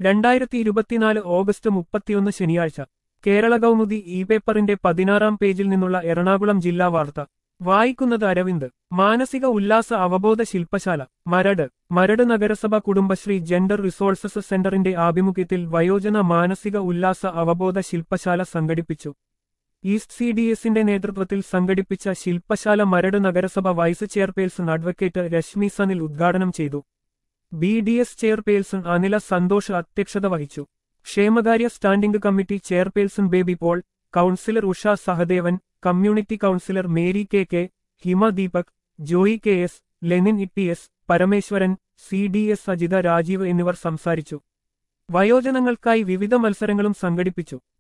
രണ്ടായിരത്തി ഇരുപത്തിനാല് ഓഗസ്റ്റ് മുപ്പത്തിയൊന്ന് ശനിയാഴ്ച കേരള കൗമുദി ഇ പേപ്പറിന്റെ പതിനാറാം പേജിൽ നിന്നുള്ള എറണാകുളം ജില്ലാ വാർത്ത വായിക്കുന്നത് അരവിന്ദ് മാനസിക ഉല്ലാസ അവബോധ ശില്പശാല മരട് മരട് നഗരസഭ കുടുംബശ്രീ ജെൻഡർ റിസോഴ്സസ് സെന്ററിന്റെ ആഭിമുഖ്യത്തിൽ വയോജന മാനസിക ഉല്ലാസ അവബോധ ശില്പശാല സംഘടിപ്പിച്ചു ഈസ്റ്റ് സി ഡി എസിന്റെ നേതൃത്വത്തിൽ സംഘടിപ്പിച്ച ശില്പശാല മരട് നഗരസഭ vice chairperson advocate Reshmi Sanil ഉദ്ഘാടനം ചെയ്തു B D S chairperson Anila Santhosh അധ്യക്ഷത വഹിച്ചു ക്ഷേമകാര്യ standing committee chairperson Baby Paul councillor Usha Sahadevan community councillor Mary K K Hima Deepak Joy K S Lenin E S Parameswaran C D S Ajitha Rajeev എന്നിവർ സംസാരിച്ചു വയോജനങ്ങൾക്കായി വിവിധ മത്സരങ്ങളും സംഘടിപ്പിച്ചു